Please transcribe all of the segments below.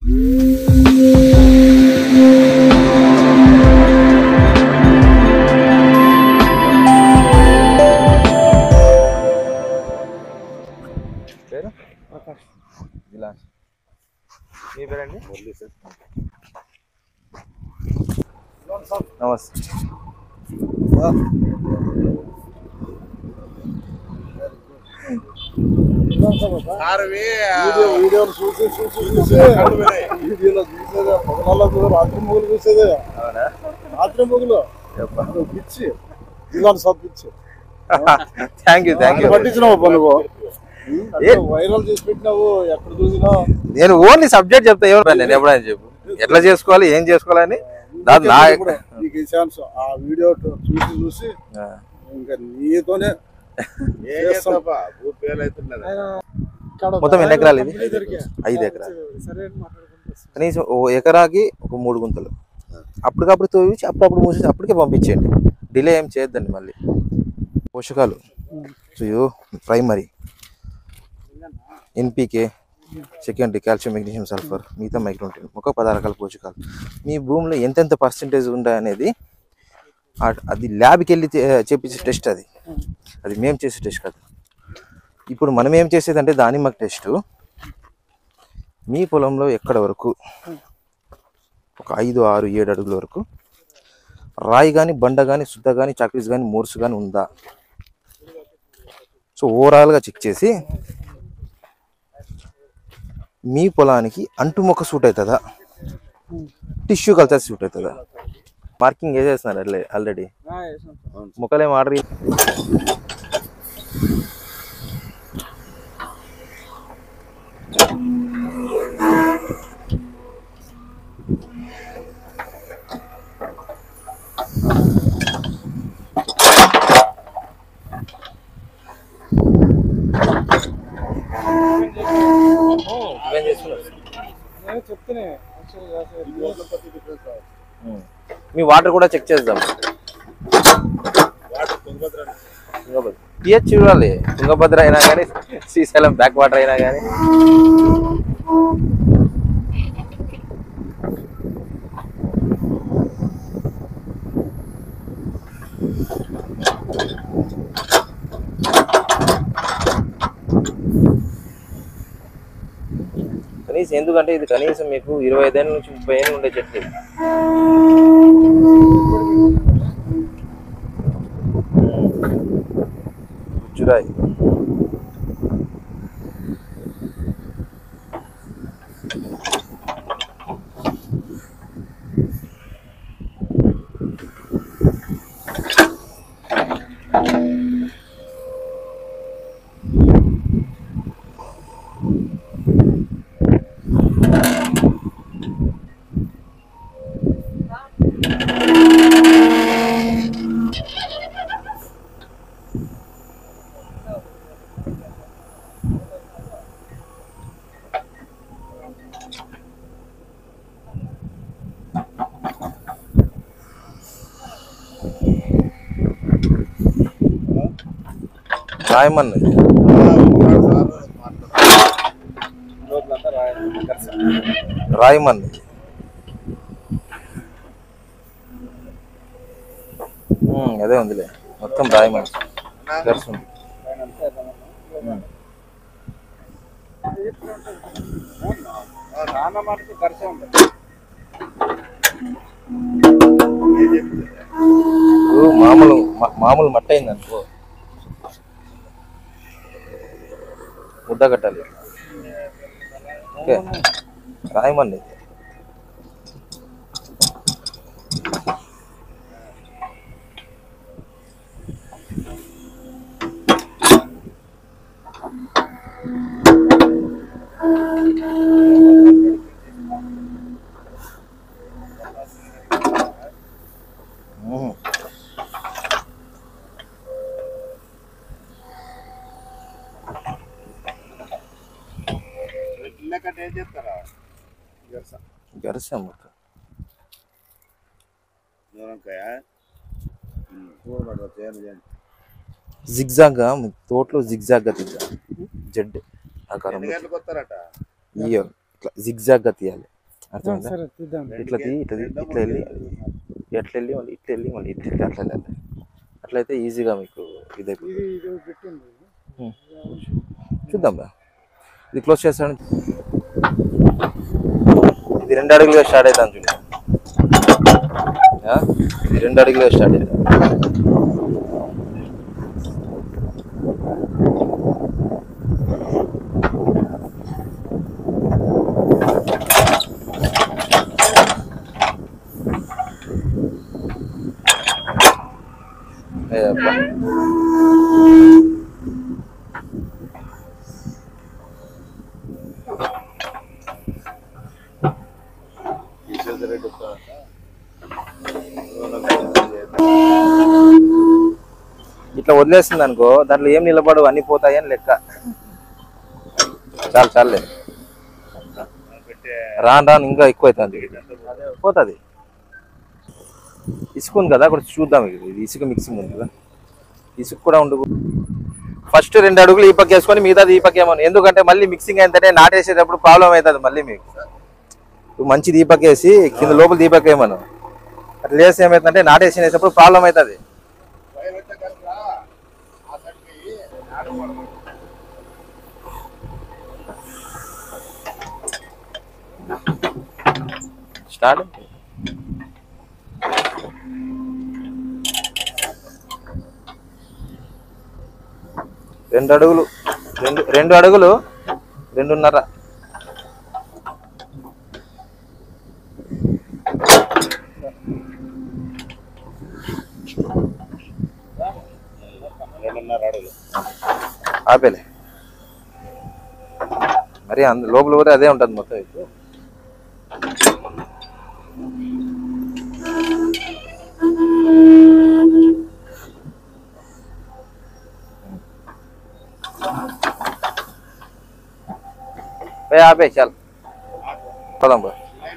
పేరు జిలాన్ మీ పేరండి మురళీ సార్ నమస్తే వీడియో వీడియోలు చూసి చూసి చూసి వీడియోలో చూసేదే పొగలలో కూడా రాత్రి మొగులు చూసేదే అవునా రాత్రి మొగులు నువ్వు పిచ్చి జిల్లాను సబ్ పిచ్చి థ్యాంక్ యూ థ్యాంక్ యూ పట్టించినావు పో నువ్వు వైరల్ చేసి పెట్టినావు ఎక్కడ చూసినా నేను ఓన్లీ సబ్జెక్ట్ చెప్తా ఎవరు నేను ఎప్పుడైనా చెప్పు ఎట్లా చేసుకోవాలి ఏం చేసుకోవాలని దాని నా ఇప్పుడు నీకు ఈ ఛాన్స్ ఆ వీడియో చూసి చూసి ఆ. ఇంకా నీతోనే చేస్తాం. మొత్తం ఎన్ని ఎకరాలు ఇది ఐదు ఎకరాలు కనీసం ఓ ఎకరాకి ఒక మూడు గుంతలు అప్పటికప్పుడు తోవించి అప్పుడప్పుడు మూసి అప్పటికే పంపించేయండి డిలే ఏం చేయొద్దండి మళ్ళీ పోషకాలు so primary NPK secondary calcium magnesium sulphur మిగతా మైక్రోన్యూట్రియన్ ఒక పదహారు రకాల పోషకాలు మీ భూమిలో ఎంతెంత పర్సెంటేజ్ ఉందా అనేది ఆ- అది ల్యాబ్కి వెళ్ళి చే- చేపించే టెస్ట్ అది అది మేము చేసే టెస్ట్ కాదు ఇప్పుడు మనం ఏం చేసేదంటే దానిమ్మక టెస్ట్ మీ పొలంలో ఎక్కడ వరకు ఒక ఐదు ఆరు ఏడు అడుగుల వరకు రాయి కానీ బండ కానీ శుద్ధ కానీ చాక్రీస్ కానీ మోర్స్ కానీ ఉందా సో ఓవరాల్గా చెక్ చేసి మీ పొలానికి అంటు మొక్క సూట్ అవుతుందా టిష్యూ కల్చర్ సూట్ అవుతుందా మార్కింగ్ వేసేస్తున్నారు ఆల్రెడీ మొక్కలేం ఆర్డర్ చెప్తేనే మీ వాటర్ కూడా చెక్ చేద్దాం పిహెచ్ చూడాలి తుంగభద్ర అయినా కానీ శ్రీశైలం బ్యాక్ వాటర్ అయినా కానీ కనీసం ఎందుకంటే ఇది కనీసం మీకు ఇరవై ఐదేళ్ళ నుంచి ముప్పై ఏళ్ళు ఉండే చెట్టు ఇది. జురాయి రాయమన్నది రాయమన్నది ఉమ్, అదే ఉందిలే మొత్తం రాయమని గర్స్ ఉంది ఉమ్. నాన్న మాటకి ఖర్చు ఉంటుంది ఇప్పుడు మామూలు మా- మామూలు మట్టి అయింది అనుకో ముద్ద కట్టాలి ఓకే రాయమండి ఉమ్. ఇళ్ళకంటే ఏం చేస్తారా గరిసాం మొత్తం దూరంకాయ చూడబడ్డ చేను చేయండి జిగ్జాగ్ గా మీ తోటలో జిగ్జాగ్ గా దిద్దా జడ్ ఆకారం ఎన్ని గంటలకు వస్తారట ఇయ్యో ఇట్లా జిగ్జాగ్గా తీయాలి అర్థమైందా సరే తీద్దాం ఇట్లా తీ ఇట్లా తీ ఇట్లా వెళ్ళి ఎట్లా వెళ్ళి మళ్ళీ ఇట్లా వెళ్ళి మళ్ళీ ఇట్లా వెళ్ళి అట్లా వెళ్ళాలి అట్లయితే ఈజీగా మీకు ఇదైపోతుంది ఇది ఇది పెట్టింది ఉమ్. చూద్దాం రా ఇది క్లోజ్ చేస్తాను ఇది రెండు అడుగులుగా స్టార్ట్ అవుతాను చూడు ఆ? ఇది రెండు అడుగులుగా స్టార్ట్ అవుతాను ఏ అబ్బా. ఇట్లా వదిలేస్తుంది అనుకో దాంట్లో ఏం నిలబడు అన్ని పోతాయి అని లెక్క చాలు చాలులే రాను రాను ఇంకా ఎక్కువ అవుతుంది పోతుంది ఇసుక ఉంది కదా కొంచెం చూద్దాం ఇది ఇది ఇసుక మిక్సింగ్ ఉంది కదా ఇసుక కూడా ఉండు ఫస్ట్ రెండు అడుగులు ఈ పక్క వేసుకొని మిగతాది ఈ పక్క ఏమో ఎందుకంటే మళ్ళీ మిక్సింగ్ అయిందంటే నాటేసేటప్పుడు ప్రాబ్లం అవుతుంది మళ్ళీ మీకు ఇప్పుడు మంచి దీపక్ వేసి కింద లోపల దీపక్ వేయమను అట్లా వేసి ఏమవుతుందంటే నాటేసి వేసేటప్పుడు ప్రాబ్లం అవుతుంది స్టార్ట్ రెండు అడుగులు రెండు రెండు అడుగులు రెండున్నర ఆపేలే మరి అందు లోపల కూడా అదే ఉంటుంది మొత్తం ఇప్పుడు పోయి ఆపే చాలు పోదాం బా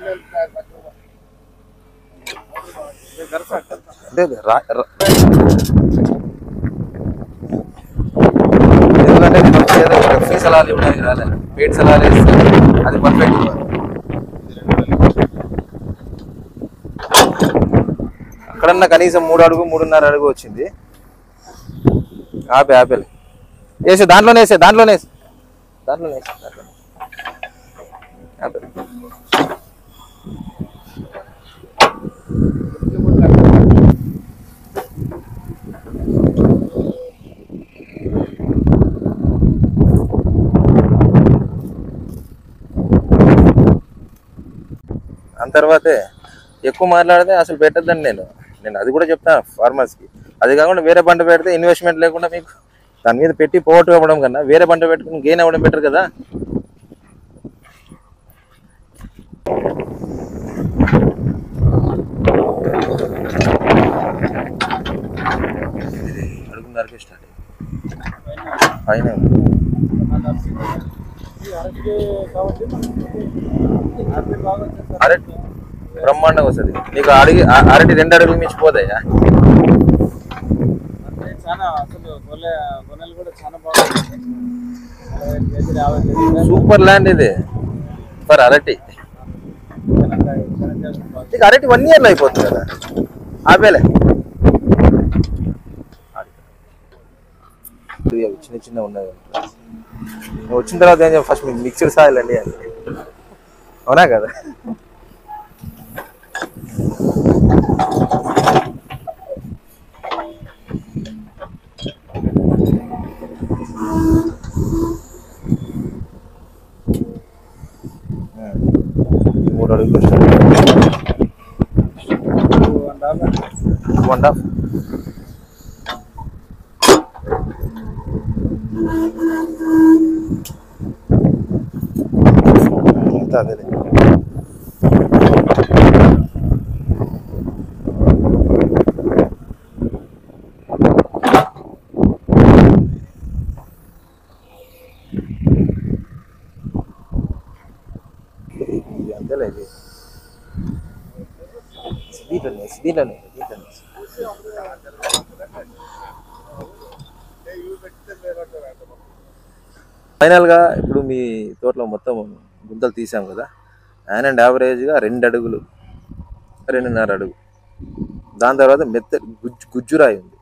అదే అదే, రా రా- ఎందుకంటే నేను వచ్చేది ఒక ఫీ సలాలు ఉన్నాయి రాలే పేట్ సలాలు వేస్తే అది పర్ఫెక్ట్ అక్కడన్నా కనీసం మూడు అడుగు మూడున్నర అడుగు వచ్చింది ఆపే ఆపేలే వేసే దాంట్లోనే వేసే దాంట్లోనే వేసే దాంట్లోనే వేసే దాంట్లోనే ఆపే దాని తర్వాతే ఎక్కువ మాట్లాడితే అసలు పెట్టద్దండి నేను నేను అది కూడా చెప్తాను ఫార్మర్స్కి అది కాకుండా వేరే పంట పెడితే ఇన్వెస్ట్మెంట్ లేకుండా మీకు దాని మీద పెట్టి పోగొట్టు అవ్వడం కన్నా వేరే పంట పెట్టుకుని గెయిన్ అవ్వడం బెటర్ కదా అడుగున్నరకే స్టార్ట్ పైన ఈ అరటి కాబట్టి అరటి బాగా వచ్చేస్తారు అరటి బ్రహ్మాండంగా వస్తుంది నీకు అడిగి అ- అరటి రెండు అడుగులు మించిపోతాయా అంటే చాలా అసలు గొల్లె గొన్నెలు కూడా చాలా బాగా వచ్చేస్తాయి. నలభై ఐదు కేజీలు యాభై కేజీలు సూపర్ ల్యాండ్ ఇది ఫర్ అరటి శనక్కాయ శనక్కాయలు బాగా నీకు అరటి వన్ ఇయర్లో అయిపోతుంది కదా ఆపేలే ఇది అవి చిన్న చిన్న ఉన్నాయి నువ్వు వచ్చిన తర్వాత ఏం ఫస్ట్ మీకు మిక్స్డ్ సాయిల్ అండి అని అవునా కదా మూడు అడుగులు two and half two and half అంతా అదేలే ఇది అంతేలే ఇది దీంట్లోనే దీంట్లోనే దీంట్లోనే ఫైనల్ గా ఇప్పుడు మీ తోటలో మొత్తం గుంతలు తీసాం కదా యాన్ అండ్ యావరేజ్గా రెండు అడుగులు రెండున్నర అడుగు దాని తర్వాత మెత్త గుజ్జు గుజ్జురాయి ఉంది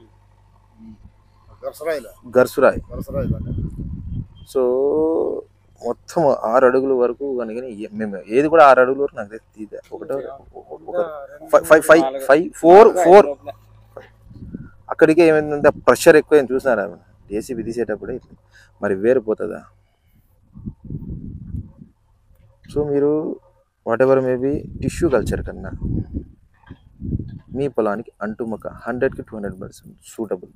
గరసరాయిల గర్సురాయి గరసరాయిల సో మొత్తం ఆరు అడుగుల వరకు కనుక మేము ఏది కూడా ఆరు అడుగుల వరకు నాకు తెలిసి తీదే ఒకటో ఒక five five five five four four అక్కడికే ఏమైందంటే ప్రెషర్ ఎక్కువ చూసినారా ఏసీబీ తీసేటప్పుడే ఇట్లా. మరి వేరిపోతుందా సో మీరు whatever maybe tissue culture కన్నా మీ పొలానికి అంటుమక హండ్రెడ్కి టూ హండ్రెడ్ పర్సెంట్ సూటబుల్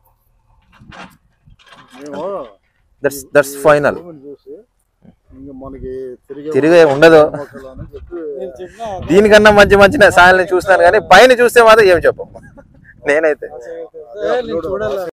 మేము దట్స్ దట్స్ ఫైనల్ భూమిని చూసి ఇంకా మనకి తిరిగే తిరిగే ఉండదు మొక్కలు అని చెప్పి నేను చెప్పిన దీనికన్నా మంచి మంచి సాయాలని చూస్తాను కానీ పైన చూస్తే మాత్రం ఏం చెప్పం నేనైతే నేను చూడాలి